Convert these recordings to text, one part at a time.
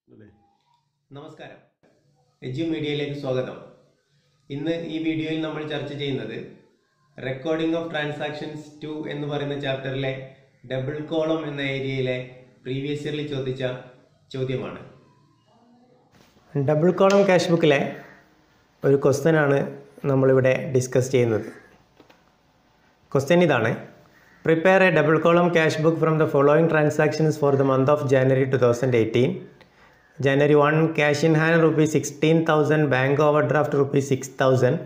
അല്ലേ നമസ്കാരം എജു മീഡിയയിലേക്ക് സ്വാഗതം ഇന്ന് ഈ വീഡിയോയിൽ നമ്മൾ ചർച്ച ചെയ്യുന്നത് റെക്കോർഡിംഗ് ഓഫ് ട്രാൻസാക്ഷൻസ് ടു എന്ന് പറയുന്ന ചാപ്റ്ററിലെ ഡബിൾ കോളം എന്ന ഏരിയയിലെ പ്രീവിയസ് ഇയറിൽ ചോദിച്ച ചോദ്യമാണ് ഡബിൾ കോളം ക്യാഷ് ബുക്കിലെ ഒരു ക്വസ്റ്റ്യൻ ആണ് നമ്മളിവിടെ ഡിസ്കസ് ചെയ്യുന്നത് ക്വസ്റ്റ്യൻ ഇതാണ് prepare a double column cash book from the following transactions for the month of January two thousand eighteen January one cash in hand rupees sixteen thousand bank overdraft rupees six thousand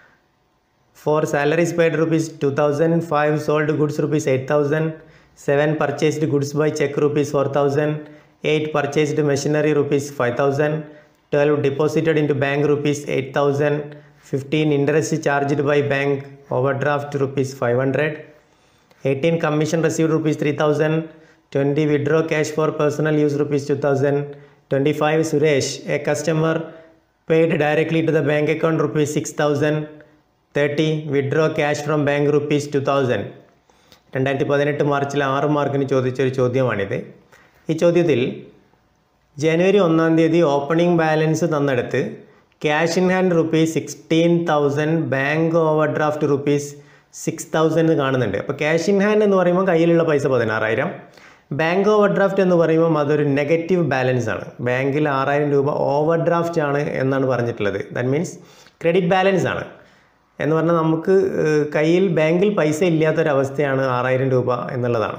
four salaries paid rupees two thousand five sold goods rupees eight thousand seven purchased goods by cheque rupees four thousand eight purchased machinery rupees five thousand twelve deposited into bank rupees eight thousand fifteen interest charged by bank overdraft rupees five hundred 18 commission received rupees 3000 20 withdraw cash for personal use rupees 2000 25 suresh a customer paid directly to the bank account rupees 6000 30 withdraw cash from bank rupees 2000 രണ്ടായിരത്തി പതിനെട്ട് മാർച്ചിൽ ആറ് മാർക്കിന് ചോദിച്ചൊരു ചോദ്യമാണിത് ഈ ചോദ്യത്തിൽ ജനുവരി ഒന്നാം തീയതി ഓപ്പണിംഗ് ബാലൻസ് തന്നെടുത്ത് cash in hand rupees sixteen thousand bank overdraft rupees six thousand കാണുന്നുണ്ട് അപ്പോൾ ക്യാഷ് ഇൻ ഹാൻഡ് എന്ന് പറയുമ്പോൾ കയ്യിലുള്ള പൈസ പതിനാറായിരം ബാങ്ക് ഓവർ ഡ്രാഫ്റ്റ് എന്ന് പറയുമ്പോൾ അതൊരു നെഗറ്റീവ് ബാലൻസ് ആണ് ബാങ്കിൽ ആറായിരം രൂപ ഓവർ ഡ്രാഫ്റ്റ് ആണ് എന്നാണ് പറഞ്ഞിട്ടുള്ളത് ദാറ്റ് മീൻസ് ക്രെഡിറ്റ് ബാലൻസ് ആണ് എന്ന് പറഞ്ഞാൽ നമുക്ക് ഏഹ്, കയ്യിൽ ബാങ്കിൽ പൈസ ഇല്ലാത്തൊരവസ്ഥയാണ് ആറായിരം രൂപ എന്നുള്ളതാണ്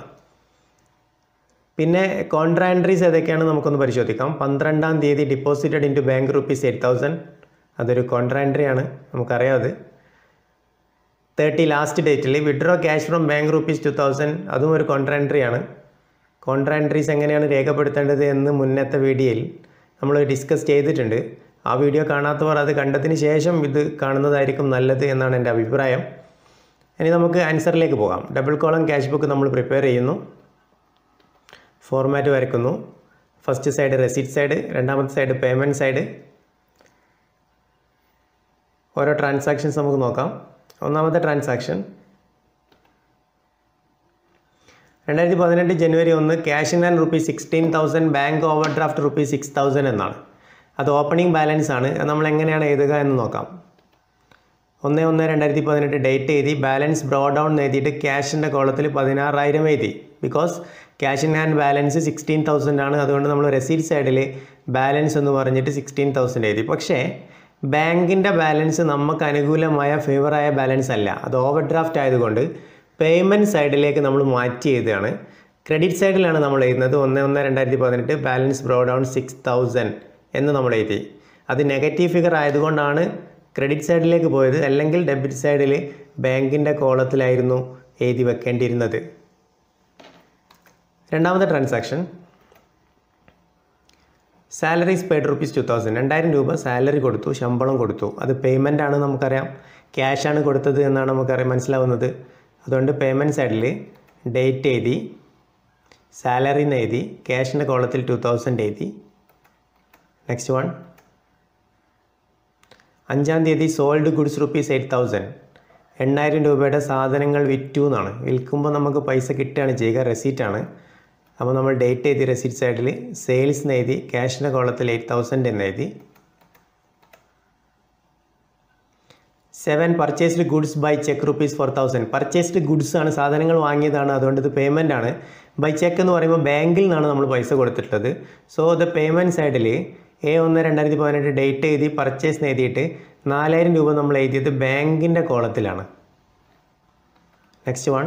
പിന്നെ കോൺട്രാ എൻട്രീസ് ഏതൊക്കെയാണ് നമുക്കൊന്ന് പരിശോധിക്കാം പന്ത്രണ്ടാം തീയതി deposited into bank rupees eight thousand അതൊരു കോൺട്രാ എൻട്രി ആണ് നമുക്കറിയാം അത് തേർട്ടി ലാസ്റ്റ് ഡേറ്റിൽ withdraw cash from bank rupees two thousand അതും ഒരു കോൺട്രാ എൻട്രി ആണ് കോൺട്രാ എൻട്രീസ് എങ്ങനെയാണ് രേഖപ്പെടുത്തേണ്ടത് എന്ന് മുന്നത്തെ വീഡിയോയിൽ നമ്മൾ ഡിസ്കസ് ചെയ്തിട്ടുണ്ട് ആ വീഡിയോ കാണാത്തവർ അത് കണ്ടതിന് ശേഷം ഇത് കാണുന്നതായിരിക്കും നല്ലത് എന്നാണ് എൻ്റെ അഭിപ്രായം ഇനി നമുക്ക് ആൻസറിലേക്ക് പോകാം ഡബിൾ കോളം ക്യാഷ് ബുക്ക് നമ്മൾ പ്രിപ്പയർ ചെയ്യുന്നു ഫോർമാറ്റ് വരയ്ക്കുന്നു ഫസ്റ്റ് സൈഡ് റെസിറ്റ് സൈഡ് രണ്ടാമത്തെ സൈഡ് പേയ്മെൻറ്റ് സൈഡ് ഓരോ ട്രാൻസാക്ഷൻസ് നമുക്ക് നോക്കാം ഒന്നാമത്തെ ട്രാൻസാക്ഷൻ രണ്ടായിരത്തി പതിനെട്ട് ജനുവരി ഒന്ന് cash in hand rupees sixteen thousand bank overdraft rupees six thousand എന്നാണ് അത് ഓപ്പണിംഗ് ബാലൻസ് ആണ് അത് നമ്മൾ എങ്ങനെയാണ് എഴുതുക എന്ന് നോക്കാം ഒന്ന് ഒന്ന് രണ്ടായിരത്തി പതിനെട്ട് ഡേറ്റ് എഴുതി ബാലൻസ് ബ്രോ ഡൗൺ എഴുതിയിട്ട് ക്യാഷിൻ്റെ കോളത്തിൽ പതിനാറായിരം എഴുതി because cash in hand balance sixteen thousand ആണ് അതുകൊണ്ട് നമ്മൾ റെസീറ്റ് സൈഡിൽ ബാലൻസ് എന്ന് പറഞ്ഞിട്ട് സിക്സ്റ്റീൻ തൗസൻഡ് എഴുതി പക്ഷേ ബാങ്കിൻ്റെ ബാലൻസ് നമുക്ക് അനുകൂലമായ ഫേവറായ ബാലൻസ് അല്ല അത് ഓവർ ഡ്രാഫ്റ്റ് ആയതുകൊണ്ട് പേയ്മെൻറ്റ് സൈഡിലേക്ക് നമ്മൾ മാറ്റി എഴുതുകയാണ് ക്രെഡിറ്റ് സൈഡിലാണ് നമ്മൾ എഴുതുന്നത് ഒന്ന് ഒന്ന് രണ്ടായിരത്തി പതിനെട്ട് balance brought down six thousand എന്ന് നമ്മൾ എഴുതി അത് നെഗറ്റീവ് ഫിഗർ ആയതുകൊണ്ടാണ് ക്രെഡിറ്റ് സൈഡിലേക്ക് പോയത് അല്ലെങ്കിൽ ഡെബിറ്റ് സൈഡിൽ ബാങ്കിൻ്റെ കോളത്തിലായിരുന്നു എഴുതി വെക്കേണ്ടിയിരുന്നത് രണ്ടാമത്തെ transaction salaries paid rupees two thousand രണ്ടായിരം രൂപ സാലറി കൊടുത്തു ശമ്പളം കൊടുത്തു അത് പേയ്മെൻ്റ് ആണ് നമുക്കറിയാം ക്യാഷാണ് കൊടുത്തത് എന്നാണ് നമുക്കറിയാം മനസ്സിലാവുന്നത് അതുകൊണ്ട് പേയ്മെൻറ്റ് സൈഡിൽ ഡേറ്റ് എഴുതി സാലറി എന്ന് എഴുതി ക്യാഷിൻ്റെ കോളത്തിൽ ടു തൗസൻഡ് എഴുതി നെക്സ്റ്റ് വൺ അഞ്ചാം തീയതി sold goods rupees eight thousand എണ്ണായിരം രൂപയുടെ സാധനങ്ങൾ വിറ്റു എന്നാണ് വിൽക്കുമ്പോൾ നമുക്ക് പൈസ കിട്ടുകയാണ് ചെയ്യുക റെസീറ്റാണ് അപ്പോൾ നമ്മൾ ഡേറ്റ് എഴുതി റെസീറ്റ് സൈഡിൽ സെയിൽസ് എന്ന് എഴുതി ക്യാഷിൻ്റെ കോളത്തിൽ എയ്റ്റ് തൗസൻഡ് എന്ന് എഴുതി seven purchased goods by cheque rupees four thousand purchased goods ആണ് സാധനങ്ങൾ വാങ്ങിയതാണ് അതുകൊണ്ട് ഇത് പേയ്മെൻ്റ് ആണ് ബൈ ചെക്ക് എന്ന് പറയുമ്പോൾ ബാങ്കിൽ നിന്നാണ് നമ്മൾ പൈസ കൊടുത്തിട്ടുള്ളത് സോ ദ പേയ്മെൻറ്റ് സൈഡിൽ എ ഒന്ന് രണ്ടായിരത്തി പതിനെട്ട് ഡേറ്റ് എഴുതി പർച്ചേസ് എഴുതിയിട്ട് നാലായിരം രൂപ നമ്മൾ എഴുതിയത് ബാങ്കിൻ്റെ കോളത്തിലാണ് നെക്സ്റ്റ് വൺ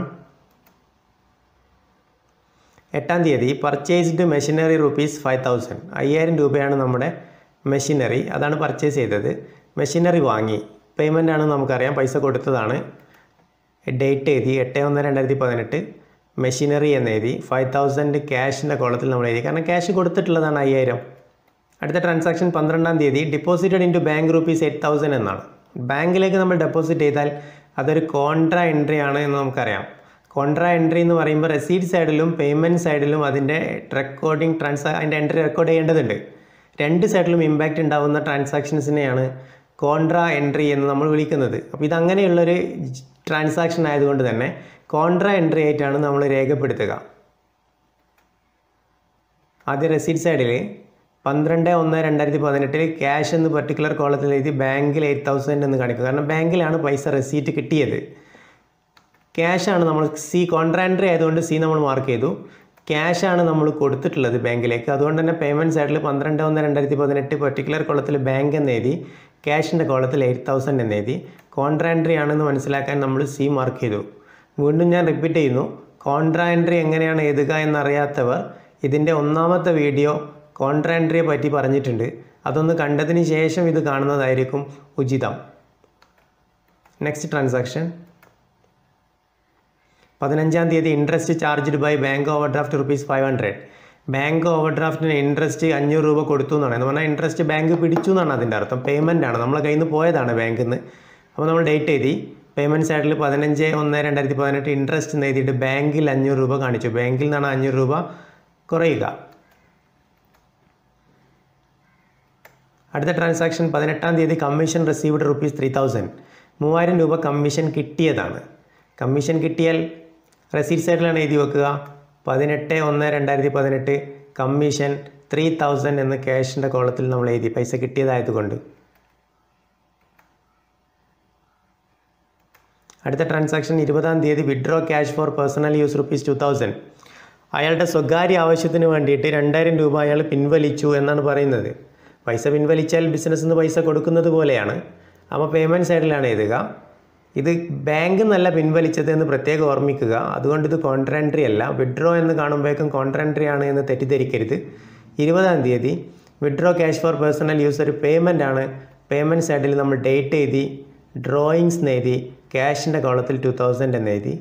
എട്ടാം തീയതി purchased machinery rupees five thousand അയ്യായിരം രൂപയാണ് നമ്മുടെ മെഷീനറി അതാണ് പർച്ചേസ് ചെയ്തത് മെഷീനറി വാങ്ങി പേയ്മെൻ്റ് ആണ് നമുക്കറിയാം പൈസ കൊടുത്തതാണ് ഡേറ്റ് എഴുതി എട്ട് ഒന്ന് രണ്ടായിരത്തി പതിനെട്ട് മെഷീനറി എന്ന് എഴുതി ഫൈവ് തൗസൻഡ് ക്യാഷിൻ്റെ കോളത്തിൽ നമ്മൾ എഴുതി കാരണം ക്യാഷ് കൊടുത്തിട്ടുള്ളതാണ് അയ്യായിരം അടുത്ത ട്രാൻസാക്ഷൻ പന്ത്രണ്ടാം തീയതി deposited into bank rupees eight thousand എന്നാണ് ബാങ്കിലേക്ക് നമ്മൾ ഡെപ്പോസിറ്റ് ചെയ്താൽ അതൊരു കോൺട്രാ എൻട്രി ആണ് എന്ന് നമുക്കറിയാം കോൺട്രാ എൻട്രി എന്ന് പറയുമ്പോൾ റെസീറ്റ് സൈഡിലും പേയ്മെൻറ്റ് സൈഡിലും അതിൻ്റെ റെക്കോർഡിംഗ് ട്രാൻസാ അതിൻ്റെ എൻട്രി റെക്കോർഡ് ചെയ്യേണ്ടതുണ്ട് രണ്ട് സൈഡിലും ഇമ്പാക്റ്റ് ഉണ്ടാകുന്ന ട്രാൻസാക്ഷൻസിനെയാണ് കോൺട്രാ എൻട്രി എന്ന് നമ്മൾ വിളിക്കുന്നത് അപ്പോൾ ഇതങ്ങനെയുള്ളൊരു ട്രാൻസാക്ഷൻ ആയതുകൊണ്ട് തന്നെ കോൺട്രാ എൻട്രി ആയിട്ടാണ് നമ്മൾ രേഖപ്പെടുത്തുക ആദ്യം റെസീറ്റ് സൈഡിൽ പന്ത്രണ്ട് ഒന്ന് രണ്ടായിരത്തി പതിനെട്ടിൽ ക്യാഷ് എന്ന് പർട്ടിക്കുലർ കോളത്തിൽ എഴുതി ബാങ്കിൽ എയ്റ്റ് തൗസൻഡ് എന്ന് കാണിക്കും കാരണം ബാങ്കിലാണ് പൈസ റെസീറ്റ് കിട്ടിയത് ക്യാഷാണ് നമ്മൾ സി കോൺട്രാൻട്രി ആയതുകൊണ്ട് സി നമ്മൾ മാർക്ക് ചെയ്തു ക്യാഷാണ് നമ്മൾ കൊടുത്തിട്ടുള്ളത് ബാങ്കിലേക്ക് അതുകൊണ്ട് തന്നെ പേയ്മെൻറ്റ് സൈഡിൽ പന്ത്രണ്ട് ഒന്ന് രണ്ടായിരത്തി പതിനെട്ട് പർട്ടിക്കുലർ കോളത്തിൽ ബാങ്ക് എന്ന് എഴുതി ക്യാഷിൻ്റെ കോളത്തിൽ എയ്റ്റ് തൗസൻഡ് എന്ന് എഴുതി കോൺട്രാൻട്രി ആണെന്ന് മനസ്സിലാക്കാൻ നമ്മൾ സി മാർക്ക് ചെയ്തു വീണ്ടും ഞാൻ റിപ്പീറ്റ് ചെയ്യുന്നു കോൺട്രാൻട്രി എങ്ങനെയാണ് എഴുതുക എന്നറിയാത്തവർ ഇതിൻ്റെ ഒന്നാമത്തെ വീഡിയോ കോൺട്രാൻട്രിയെ പറ്റി പറഞ്ഞിട്ടുണ്ട് അതൊന്ന് കണ്ടതിന് ശേഷം ഇത് കാണുന്നതായിരിക്കും ഉചിതം നെക്സ്റ്റ് ട്രാൻസാക്ഷൻ പതിനഞ്ചാം തീയതി interest charged by bank overdraft rupees five hundred bank ഓവർ ഡ്രാഫ്റ്റിന് ഇൻട്രസ്റ്റ് അഞ്ഞൂറ് രൂപ കൊടുത്തു എന്നാണ് എന്ന് പറഞ്ഞാൽ ഇൻട്രസ്റ്റ് ബാങ്ക് പിടിച്ചു എന്നാണ് അതിൻ്റെ അർത്ഥം പേയ്മെൻ്റ് ആണ് നമ്മളെ കയ്യിൽ നിന്ന് പോയതാണ് ബാങ്കിൽ നിന്ന് അപ്പോൾ നമ്മൾ ഡേറ്റ് എഴുതി പേയ്മെൻറ്റ് സൈഡിൽ പതിനഞ്ച് ഒന്ന് രണ്ടായിരത്തി പതിനെട്ട് ഇൻട്രസ്റ്റ് എന്ന് എഴുതിയിട്ട് ബാങ്കിൽ അഞ്ഞൂറ് രൂപ കാണിച്ചു ബാങ്കിൽ നിന്നാണ് അഞ്ഞൂറ് രൂപ കുറയുക അടുത്ത ട്രാൻസാക്ഷൻ പതിനെട്ടാം തീയതി commission received rupees three thousand മൂവായിരം രൂപ കമ്മീഷൻ കിട്ടിയതാണ് കമ്മീഷൻ കിട്ടിയാൽ റെസീറ്റ് സൈഡിലാണ് എഴുതി വെക്കുക പതിനെട്ട് ഒന്ന് രണ്ടായിരത്തി പതിനെട്ട് കമ്മീഷൻ ത്രീ തൗസൻഡ് എന്ന് ക്യാഷിൻ്റെ കോളത്തിൽ നമ്മൾ എഴുതി പൈസ കിട്ടിയതായതുകൊണ്ട് അടുത്ത ട്രാൻസാക്ഷൻ ഇരുപതാം തീയതി withdraw cash for personal use rupees two thousand അയാളുടെ സ്വകാര്യ ആവശ്യത്തിന് വേണ്ടിയിട്ട് രണ്ടായിരം രൂപ അയാൾ പിൻവലിച്ചു എന്നാണ് പറയുന്നത് പൈസ പിൻവലിച്ചാൽ ബിസിനസ്സിൽ നിന്ന് പൈസ കൊടുക്കുന്നത് പോലെയാണ് അപ്പോൾ പേയ്മെൻറ്റ് സൈഡിലാണ് എഴുതുക ഇത് ബാങ്കിൽ നിന്നല്ല പിൻവലിച്ചത് എന്ന് പ്രത്യേകം ഓർമ്മിക്കുക അതുകൊണ്ട് ഇത് കോൺട്രാൻട്രി അല്ല വിഡ്രോ എന്ന് കാണുമ്പോഴേക്കും കോൺട്രാൻട്രി ആണ് എന്ന് തെറ്റിദ്ധരിക്കരുത് ഇരുപതാം തീയതി withdraw cash for personal use ഒരു പേയ്മെൻ്റ് ആണ് പേയ്മെൻറ്റ് സൈഡിൽ നമ്മൾ ഡേറ്റ് എഴുതി ഡ്രോയിങ്സ് എഴുതി ക്യാഷിൻ്റെ കോളത്തിൽ ടു തൗസൻഡ് എന്ന് എഴുതി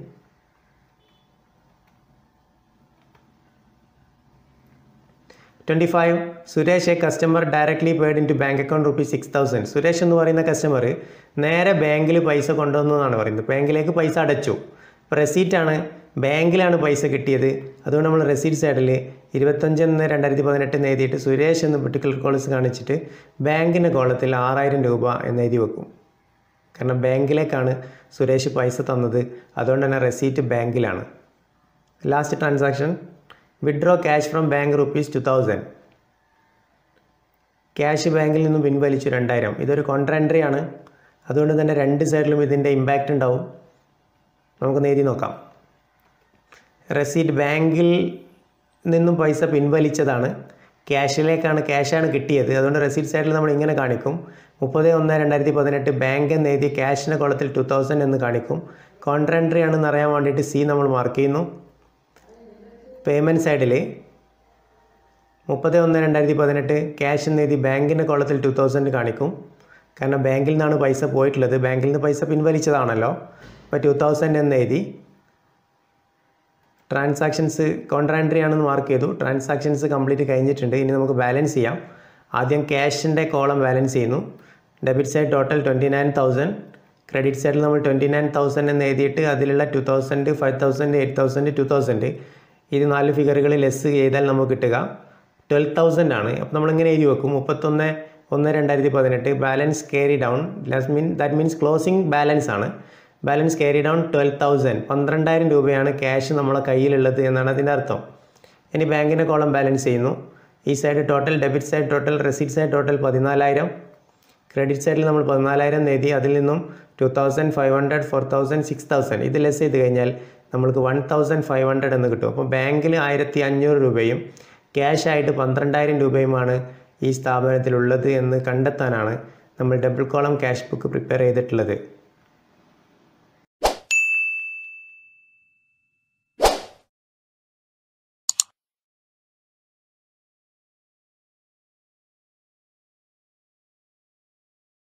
twenty five Suresh a customer directly paid into bank account rupees six thousand Suresh എന്ന് പറയുന്ന കസ്റ്റമർ നേരെ ബാങ്കിൽ പൈസ കൊണ്ടുവന്നു എന്നാണ് പറയുന്നത് ബാങ്കിലേക്ക് പൈസ അടച്ചു ഇപ്പോൾ റെസീറ്റാണ് ബാങ്കിലാണ് പൈസ കിട്ടിയത് അതുകൊണ്ട് നമ്മൾ റെസീറ്റ് സൈഡിൽ ഇരുപത്തഞ്ച് എന്ന് രണ്ടായിരത്തി പതിനെട്ട് എന്ന് എഴുതിയിട്ട് സുരേഷ് എന്ന് പെർട്ടിക്കുലർ കോളേജ് കാണിച്ചിട്ട് ബാങ്കിൻ്റെ കോളത്തിൽ ആറായിരം രൂപ എന്ന് എഴുതി വെക്കും കാരണം ബാങ്കിലേക്കാണ് സുരേഷ് പൈസ തന്നത് അതുകൊണ്ട് തന്നെ റെസീറ്റ് ബാങ്കിലാണ് last transaction withdraw cash from bank rupees two thousand cash ബാങ്കിൽ നിന്നും പിൻവലിച്ചു രണ്ടായിരം ഇതൊരു കോൺട്രാൻട്രി ആണ് അതുകൊണ്ട് തന്നെ രണ്ട് സൈഡിലും ഇതിൻ്റെ ഇമ്പാക്റ്റ് ഉണ്ടാവും നമുക്ക് നേരി നോക്കാം റെസീറ്റ് ബാങ്കിൽ നിന്നും പൈസ പിൻവലിച്ചതാണ് ക്യാഷിലേക്കാണ് ക്യാഷാണ് കിട്ടിയത് അതുകൊണ്ട് റെസീറ്റ് സൈഡിൽ നമ്മൾ ഇങ്ങനെ കാണിക്കും മുപ്പത് ഒന്ന് രണ്ടായിരത്തി പതിനെട്ട് ബാങ്ക് എന്ന് എഴുതി ക്യാഷിൻ്റെ കുളത്തിൽ ടു തൗസൻഡ് എന്ന് കാണിക്കും കോൺട്രാൻട്രി ആണെന്ന് അറിയാൻ വേണ്ടിയിട്ട് സി നമ്മൾ മാർക്ക് ചെയ്യുന്നു പേയ്മെൻറ്റ് സൈഡിൽ മുപ്പത് ഒന്ന് രണ്ടായിരത്തി പതിനെട്ട് ക്യാഷ് എന്ന് എഴുതി ബാങ്കിൻ്റെ കോളത്തിൽ ടു തൗസൻഡ് കാണിക്കും കാരണം ബാങ്കിൽ നിന്നാണ് പൈസ പോയിട്ടുള്ളത് ബാങ്കിൽ നിന്ന് പൈസ പിൻവലിച്ചതാണല്ലോ അപ്പോൾ ടു തൗസൻഡ് എന്ന് എഴുതി ട്രാൻസാക്ഷൻസ് കോൺട്രാൻട്രി ആണെന്ന് മാർക്ക് ചെയ്തു ട്രാൻസാക്ഷൻസ് കംപ്ലീറ്റ് കഴിഞ്ഞിട്ടുണ്ട് ഇനി നമുക്ക് ബാലൻസ് ചെയ്യാം ആദ്യം ക്യാഷിൻ്റെ കോളം ബാലൻസ് ചെയ്യുന്നു debit side total twenty nine thousand credit സൈഡിൽ നമ്മൾ ട്വൻറ്റി നയൻ തൗസൻഡ് എന്ന് എഴുതിയിട്ട് അതിലുള്ള two thousand five thousand eight thousand two thousand ഇത് നാല് ഫിഗറുകൾ ലെസ് ചെയ്താൽ നമുക്ക് കിട്ടുക ട്വൽവ് തൗസൻഡ് ആണ് അപ്പോൾ നമ്മളിങ്ങനെ എഴുതി വെക്കും മുപ്പത്തൊന്ന് ഒന്ന് രണ്ടായിരത്തി പതിനെട്ട് balance carried down last mean that means closing balance ആണ് balance carried down twelve thousand പന്ത്രണ്ടായിരം രൂപയാണ് ക്യാഷ് നമ്മളെ കയ്യിലുള്ളത് എന്നാണ് അതിൻ്റെ അർത്ഥം ഇനി ബാങ്കിൻ്റെ കോളം ബാലൻസ് ചെയ്യുന്നു ഈ side total debit side total receipt side total പതിനാലായിരം ക്രെഡിറ്റ് സൈഡിൽ നമ്മൾ പതിനാലായിരം നേടി അതിൽ നിന്നും two thousand five hundred four thousand six thousand ഇത് ലെസ് ചെയ്ത് കഴിഞ്ഞാൽ നമ്മൾക്ക് വൺ തൗസൻഡ് ഫൈവ് ഹൺഡ്രഡ് എന്ന് കിട്ടും അപ്പോൾ ബാങ്കിൽ ആയിരത്തി അഞ്ഞൂറ് രൂപയും ക്യാഷ് ആയിട്ട് പന്ത്രണ്ടായിരം രൂപയുമാണ് ഈ സ്ഥാപനത്തിലുള്ളത് എന്ന് കണ്ടെത്താനാണ് നമ്മൾ double column cash book prepare ചെയ്തിട്ടുള്ളത്